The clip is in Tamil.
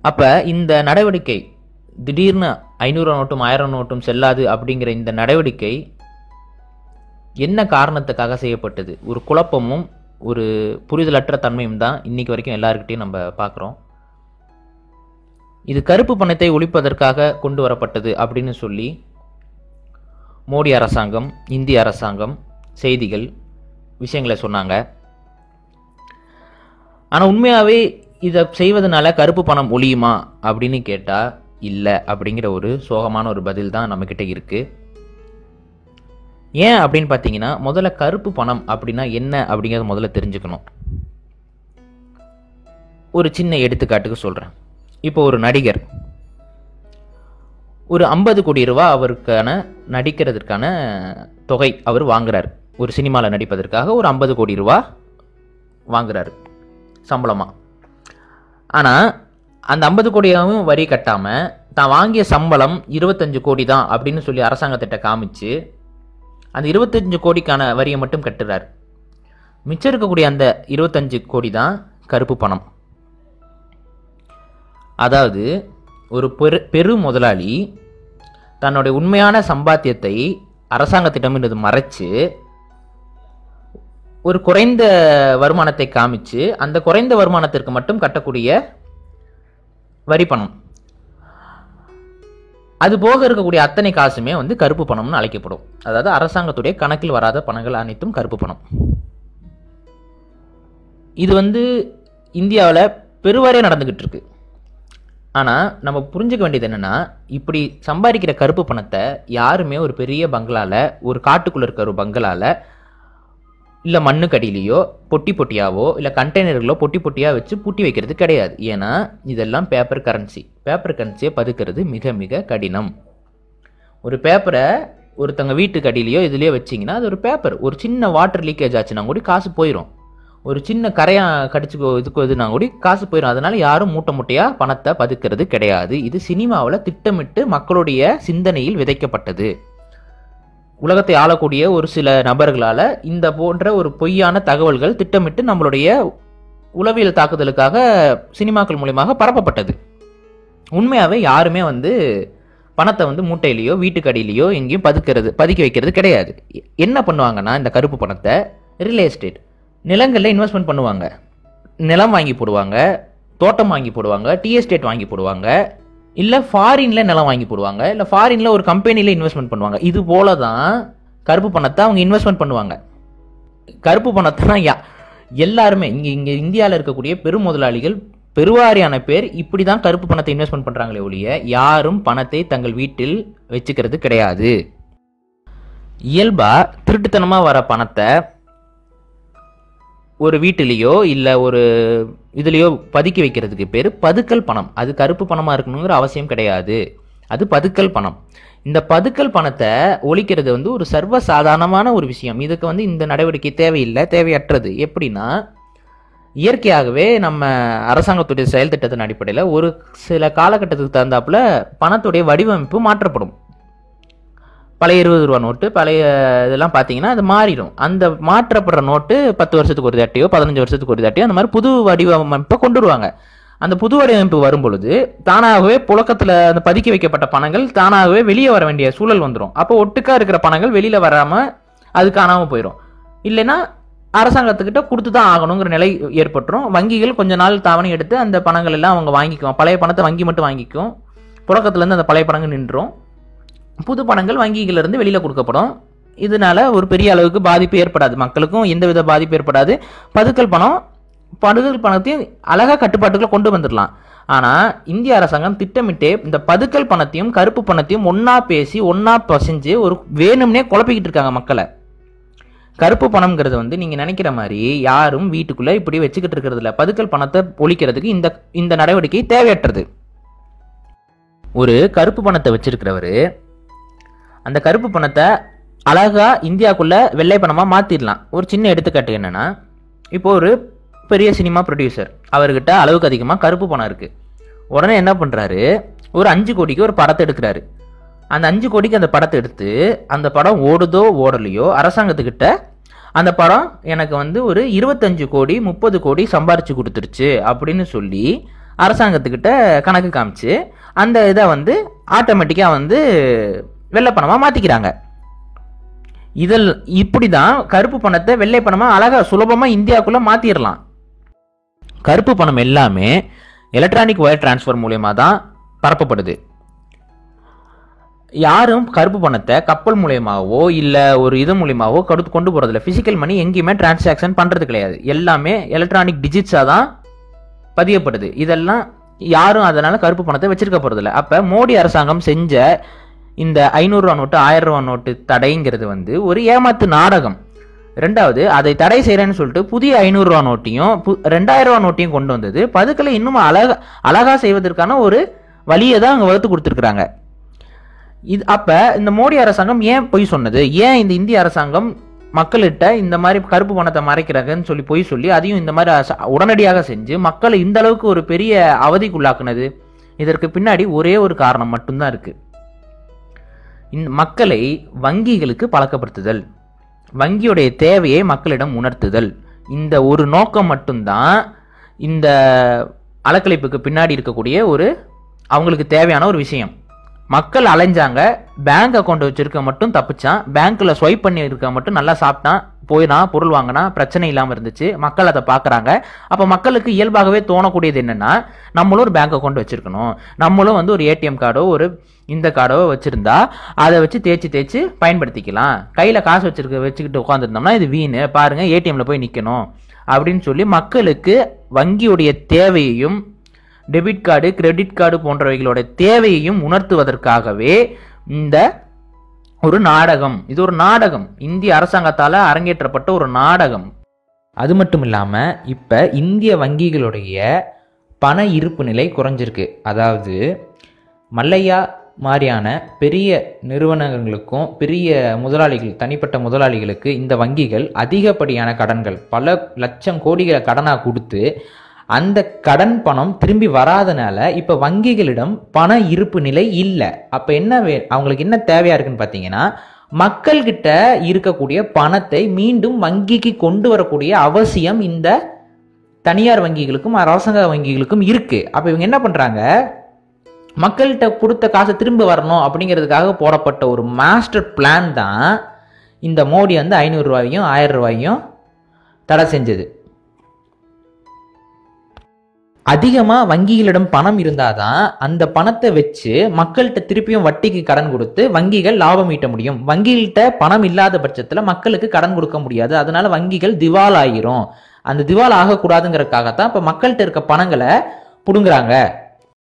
அப்போ இந்த நடவடிக்கை திடீர்னு ஐநூறு நோட்டும் ஆயிரம் நோட்டும் செல்லாது அப்படிங்கிற இந்த நடவடிக்கை என்ன காரணத்துக்காக செய்யப்பட்டது ஒரு குழப்பமும் ஒரு புரிதலற்ற தன்மையும் தான் இன்னைக்கு வரைக்கும் எல்லாருக்கிட்டையும் நம்ம பார்க்குறோம் இது கருப்பு பணத்தை ஒழிப்பதற்காக கொண்டு வரப்பட்டது அப்படின்னு சொல்லி மோடி அரசாங்கம் இந்திய அரசாங்கம் செய்திகள் விஷயங்களை சொன்னாங்க ஆனால் உண்மையாகவே இதை செய்வதனால கருப்பு பணம் ஒழியுமா அப்படின்னு கேட்டால் இல்லை அப்படிங்கிற ஒரு சோகமான ஒரு பதில் தான் நம்மக்கிட்ட இருக்குது ஏன் அப்படின்னு பார்த்தீங்கன்னா முதல்ல கருப்பு பணம் அப்படின்னா என்ன அப்படிங்கிறத முதல்ல தெரிஞ்சுக்கணும் ஒரு சின்ன எடுத்துக்காட்டுக்கு சொல்கிறேன் இப்போ ஒரு நடிகர் ஒரு ஐம்பது கோடி ரூபா அவருக்கான நடிக்கிறதுக்கான தொகை அவர் வாங்குறாரு ஒரு சினிமாவில் நடிப்பதற்காக ஒரு ஐம்பது கோடி ரூபா வாங்குறாரு சம்பளமாக ஆனால் அந்த ஐம்பது கோடியாவும் வரி கட்டாமல் தான் வாங்கிய சம்பளம் இருபத்தஞ்சு கோடி தான் அப்படின்னு சொல்லி அரசாங்கத்திட்ட காமிச்சு அந்த இருபத்தஞ்சு கோடிக்கான வரியை மட்டும் கட்டுறார் மிச்சம் இருக்கக்கூடிய அந்த இருபத்தஞ்சு கோடி தான் கருப்பு பணம் அதாவது ஒரு பெரு பெரு முதலாளி தன்னுடைய உண்மையான சம்பாத்தியத்தை அரசாங்கத்திடமிருந்து மறைச்சு ஒரு குறைந்த வருமானத்தை காமிச்சு அந்த குறைந்த வருமானத்திற்கு மட்டும் கட்டக்கூடிய வரி பணம் அது போக இருக்கக்கூடிய அத்தனை காசுமே வந்து கருப்பு பணம்னு அழைக்கப்படும் அதாவது அரசாங்கத்துடைய கணக்கில் வராத பணங்கள் அனைத்தும் கருப்பு பணம் இது வந்து இந்தியாவில் பெருவாரியாக நடந்துக்கிட்டு இருக்கு ஆனால் நம்ம புரிஞ்சுக்க வேண்டியது என்னென்னா இப்படி சம்பாதிக்கிற கருப்பு பணத்தை யாருமே ஒரு பெரிய பங்களாவில் ஒரு காட்டுக்குள்ளே இருக்கிற ஒரு பங்களாவில் இல்லை மண்ணுக்கடியிலையோ பொட்டி பொட்டியாவோ இல்லை கண்டெய்னர்களோ பொட்டி பொட்டியாக வச்சு பூட்டி வைக்கிறது கிடையாது ஏன்னா இதெல்லாம் பேப்பர் கரன்சி பேப்பர் கரன்சியை பதுக்கிறது மிக மிக கடினம் ஒரு பேப்பரை ஒருத்தங்க வீட்டுக்கு அடியிலையோ இதுலேயோ வச்சிங்கன்னா அது ஒரு பேப்பர் ஒரு சின்ன வாட்டர் லீக்கேஜ் ஆச்சுன்னா கூட காசு போயிடும் ஒரு சின்ன கரையா கடிச்சுக்கோ இதுக்கோ இதுனா கூட காசு போயிடும் அதனால யாரும் மூட்டை மூட்டையாக பணத்தை பதுக்கிறது கிடையாது இது சினிமாவில் திட்டமிட்டு மக்களுடைய சிந்தனையில் விதைக்கப்பட்டது உலகத்தை ஆளக்கூடிய ஒரு சில நபர்களால் இந்த போன்ற ஒரு பொய்யான தகவல்கள் திட்டமிட்டு நம்மளுடைய உளவியல் தாக்குதலுக்காக சினிமாக்கள் மூலியமாக பரப்பப்பட்டது உண்மையாகவே யாருமே வந்து பணத்தை வந்து மூட்டையிலையோ வீட்டுக்கடியிலையோ எங்கேயும் பதுக்கிறது பதுக்கி வைக்கிறது கிடையாது என்ன பண்ணுவாங்கன்னா இந்த கருப்பு பணத்தை ரியல் எஸ்டேட் நிலங்களில் இன்வெஸ்ட்மெண்ட் பண்ணுவாங்க நிலம் வாங்கி போடுவாங்க தோட்டம் வாங்கி போடுவாங்க டீ எஸ்டேட் வாங்கி போடுவாங்க இல்லை ஃபாரினில் நிலம் வாங்கி போடுவாங்க இல்லை ஃபாரினில் ஒரு கம்பெனியில் இன்வெஸ்ட்மெண்ட் பண்ணுவாங்க இது போல தான் கருப்பு பணத்தை அவங்க இன்வெஸ்ட்மெண்ட் பண்ணுவாங்க கருப்பு பணத்தை தான் யா எல்லாருமே இங்கே இங்கே இந்தியாவில் இருக்கக்கூடிய பெரும் முதலாளிகள் பெருவாரியான பேர் இப்படி தான் கருப்பு பணத்தை இன்வெஸ்ட்மெண்ட் பண்ணுறாங்களே ஒழிய யாரும் பணத்தை தங்கள் வீட்டில் வச்சுக்கிறது கிடையாது இயல்பாக திருட்டுத்தனமாக வர பணத்தை ஒரு வீட்டிலேயோ இல்லை ஒரு இதுலேயோ பதுக்கி வைக்கிறதுக்கு பேர் பதுக்கல் பணம் அது கருப்பு பணமாக இருக்கணுங்கிற அவசியம் கிடையாது அது பதுக்கல் பணம் இந்த பதுக்கல் பணத்தை ஒழிக்கிறது வந்து ஒரு சர்வ சாதாரணமான ஒரு விஷயம் இதுக்கு வந்து இந்த நடவடிக்கை தேவையில்லை தேவையற்றது எப்படின்னா இயற்கையாகவே நம்ம அரசாங்கத்துடைய செயல் திட்டத்தின் அடிப்படையில் ஒரு சில காலகட்டத்துக்கு தகுந்தாப்புல பணத்துடைய வடிவமைப்பு மாற்றப்படும் பழைய இருபது ரூபா நோட்டு பழைய இதெல்லாம் பார்த்தீங்கன்னா அது மாறிடும் அந்த மாற்றப்படுற நோட்டு பத்து வருஷத்துக்கு ஒரு தாட்டியோ பதினஞ்சு வருஷத்துக்கு ஒரு தாட்டியோ அந்த மாதிரி புது வடிவமைப்பை கொண்டு வருவாங்க அந்த புது வடிவமைப்பு வரும் பொழுது தானாகவே புழக்கத்தில் அந்த பதுக்கி வைக்கப்பட்ட பணங்கள் தானாகவே வெளியே வர வேண்டிய சூழல் வந்துடும் அப்போ ஒட்டுக்கா இருக்கிற பணங்கள் வெளியில் வராமல் அது காணாமல் போயிடும் இல்லைன்னா அரசாங்கத்துக்கிட்ட கொடுத்து தான் ஆகணுங்கிற நிலை ஏற்பட்டுரும் வங்கிகள் கொஞ்ச நாள் தவணை எடுத்து அந்த பணங்கள் எல்லாம் அவங்க வாங்கிக்குவோம் பழைய பணத்தை வங்கி மட்டும் வாங்கிக்கும் புழக்கத்துலேருந்து அந்த பழைய பணங்கள் நின்றும் புது பணங்கள் வங்கிகளிலிருந்து வெளியில் கொடுக்கப்படும் இதனால ஒரு பெரிய அளவுக்கு பாதிப்பு ஏற்படாது மக்களுக்கும் எந்தவித பாதிப்பு ஏற்படாது பதுக்கல் பணம் பதுக்கல் பணத்தையும் அழகாக கட்டுப்பாட்டுக்குள்ள கொண்டு வந்துடலாம் ஆனால் இந்திய அரசாங்கம் திட்டமிட்டே இந்த பதுக்கல் பணத்தையும் கருப்பு பணத்தையும் ஒன்றா பேசி ஒன்றா பசைஞ்சு ஒரு வேணும்னே குழப்பிக்கிட்டு இருக்காங்க மக்களை கருப்பு பணம்ங்கிறது வந்து நீங்கள் நினைக்கிற மாதிரி யாரும் வீட்டுக்குள்ளே இப்படி வச்சுக்கிட்டு இருக்கிறது இல்ல பதுக்கல் பணத்தை ஒழிக்கிறதுக்கு இந்த இந்த நடவடிக்கை தேவையற்றது ஒரு கருப்பு பணத்தை வச்சிருக்கிறவர் அந்த கருப்பு பணத்தை அழகா இந்தியாவுக்குள்ள வெள்ளை பணமாக மாற்றிடலாம் ஒரு சின்ன எடுத்துக்காட்டு என்னன்னா இப்போ ஒரு பெரிய சினிமா ப்ரொடியூசர் அவர்கிட்ட அளவுக்கு அதிகமாக கருப்பு பணம் இருக்குது உடனே என்ன பண்ணுறாரு ஒரு அஞ்சு கோடிக்கு ஒரு படத்தை எடுக்கிறாரு அந்த அஞ்சு கோடிக்கு அந்த படத்தை எடுத்து அந்த படம் ஓடுதோ ஓடலையோ அரசாங்கத்துக்கிட்ட அந்த படம் எனக்கு வந்து ஒரு இருபத்தஞ்சு கோடி முப்பது கோடி சம்பாரிச்சு கொடுத்துருச்சு அப்படின்னு சொல்லி அரசாங்கத்துக்கிட்ட கணக்கு காமிச்சு அந்த இதை வந்து ஆட்டோமேட்டிக்காக வந்து வெள்ளை பணமாக மாற்றிக்கிறாங்க இதில் இப்படி தான் கருப்பு பணத்தை வெள்ளை பணமாக அழகாக சுலபமாக இந்தியாவுக்குள்ளே மாற்றிடலாம் கருப்பு பணம் எல்லாமே எலக்ட்ரானிக் ஒயர் டிரான்ஸ்ஃபர் மூலயமா தான் பரப்பப்படுது யாரும் கருப்பு பணத்தை கப்பல் மூலியமாவோ இல்லை ஒரு இது மூலியமாவோ கடுத்து கொண்டு போகிறதில்ல ஃபிசிக்கல் மணி எங்கேயுமே டிரான்சாக்ஷன் பண்ணுறது கிடையாது எல்லாமே எலக்ட்ரானிக் டிஜிட்ஸாக தான் பதியப்படுது இதெல்லாம் யாரும் அதனால் கருப்பு பணத்தை வச்சிருக்க போகிறதில்ல அப்போ மோடி அரசாங்கம் செஞ்ச இந்த ஐநூறுரூவா நோட்டு ஆயிரம் ரூபா நோட்டு தடைங்கிறது வந்து ஒரு ஏமாத்து நாடகம் ரெண்டாவது அதை தடை செய்கிறேன்னு சொல்லிட்டு புதிய ஐநூறுரூவா நோட்டையும் பு ரெண்டாயிரம் ரூபா நோட்டையும் கொண்டு வந்தது பதுக்களை இன்னும் அழகா அழகா செய்வதற்கான ஒரு வழியை தான் அங்கே வகுத்து கொடுத்துருக்குறாங்க இது அப்ப இந்த மோடி அரசாங்கம் ஏன் பொய் சொன்னது ஏன் இந்த இந்திய அரசாங்கம் மக்கள்கிட்ட இந்த மாதிரி கருப்பு பணத்தை மறைக்கிறாங்கன்னு சொல்லி பொய் சொல்லி அதையும் இந்த மாதிரி அச- உடனடியாக செஞ்சு மக்களை இந்த அளவுக்கு ஒரு பெரிய அவதிக்குள்ளாக்குனது இதற்கு பின்னாடி ஒரே ஒரு காரணம் மட்டும்தான் இருக்கு இந்த மக்களை வங்கிகளுக்கு பழக்கப்படுத்துதல் வங்கியுடைய தேவையை மக்களிடம் உணர்த்துதல் இந்த ஒரு நோக்கம் மட்டும்தான் இந்த அலக்கழிப்புக்கு பின்னாடி இருக்கக்கூடிய ஒரு அவங்களுக்கு தேவையான ஒரு விஷயம் மக்கள் அலைஞ்சாங்க பேங்க் அக்கௌண்ட் வச்சிருக்க மட்டும் தப்பிச்சான் பேங்க்ல ஸ்வைப் பண்ணி இருக்க மட்டும் நல்லா சாப்பிட்டான் போயினான் பொருள் வாங்கினா பிரச்சனை இல்லாமல் இருந்துச்சு மக்கள் அதை பார்க்குறாங்க அப்போ மக்களுக்கு இயல்பாகவே தோணக்கூடியது என்னன்னா நம்மளும் ஒரு பேங்க் அக்கௌண்ட் வச்சிருக்கணும் நம்மளும் வந்து ஒரு ஏடிஎம் கார்டோ ஒரு இந்த கார்டோ வச்சிருந்தா அதை வச்சு தேய்ச்சி தேய்ச்சி பயன்படுத்திக்கலாம் கையில் காசு வச்சிருக்க வச்சுக்கிட்டு உட்காந்துருந்தோம்னா இது வீணு பாருங்க ஏடிஎம்ல போய் நிற்கணும் அப்படின்னு சொல்லி மக்களுக்கு வங்கியுடைய தேவையையும் டெபிட் கார்டு கிரெடிட் கார்டு போன்றவைகளோட தேவையையும் உணர்த்துவதற்காகவே இந்த ஒரு நாடகம் இது ஒரு நாடகம் இந்திய அரசாங்கத்தால் அரங்கேற்றப்பட்ட ஒரு நாடகம் அது மட்டும் இல்லாமல் இப்போ இந்திய வங்கிகளுடைய பண இருப்பு நிலை குறைஞ்சிருக்கு அதாவது மல்லையா மாதிரியான பெரிய நிறுவனங்களுக்கும் பெரிய முதலாளிகள் தனிப்பட்ட முதலாளிகளுக்கு இந்த வங்கிகள் அதிகப்படியான கடன்கள் பல லட்சம் கோடிகளை கடனாக கொடுத்து அந்த கடன் பணம் திரும்பி வராதனால இப்போ வங்கிகளிடம் பண இருப்பு நிலை இல்லை அப்போ என்ன வே அவங்களுக்கு என்ன தேவையா இருக்குன்னு பார்த்தீங்கன்னா மக்கள்கிட்ட இருக்கக்கூடிய பணத்தை மீண்டும் வங்கிக்கு கொண்டு வரக்கூடிய அவசியம் இந்த தனியார் வங்கிகளுக்கும் அரசாங்க வங்கிகளுக்கும் இருக்கு அப்போ இவங்க என்ன பண்றாங்க மக்கள்கிட்ட கொடுத்த காசை திரும்ப வரணும் அப்படிங்கிறதுக்காக போடப்பட்ட ஒரு மாஸ்டர் பிளான் தான் இந்த மோடி வந்து ஐநூறு ரூபாயும் ஆயிரம் ரூபாயும் தடை செஞ்சது அதிகமாக வங்கிகளிடம் பணம் இருந்தாதான் அந்த பணத்தை வச்சு மக்கள்கிட்ட திருப்பியும் வட்டிக்கு கடன் கொடுத்து வங்கிகள் லாபம் ஈட்ட முடியும் வங்கிகள்கிட்ட பணம் இல்லாத பட்சத்தில் மக்களுக்கு கடன் கொடுக்க முடியாது அதனால வங்கிகள் திவால் ஆகிரும் அந்த திவால் ஆகக்கூடாதுங்கிறதுக்காகத்தான் இப்போ மக்கள்கிட்ட இருக்க பணங்களை பிடுங்குறாங்க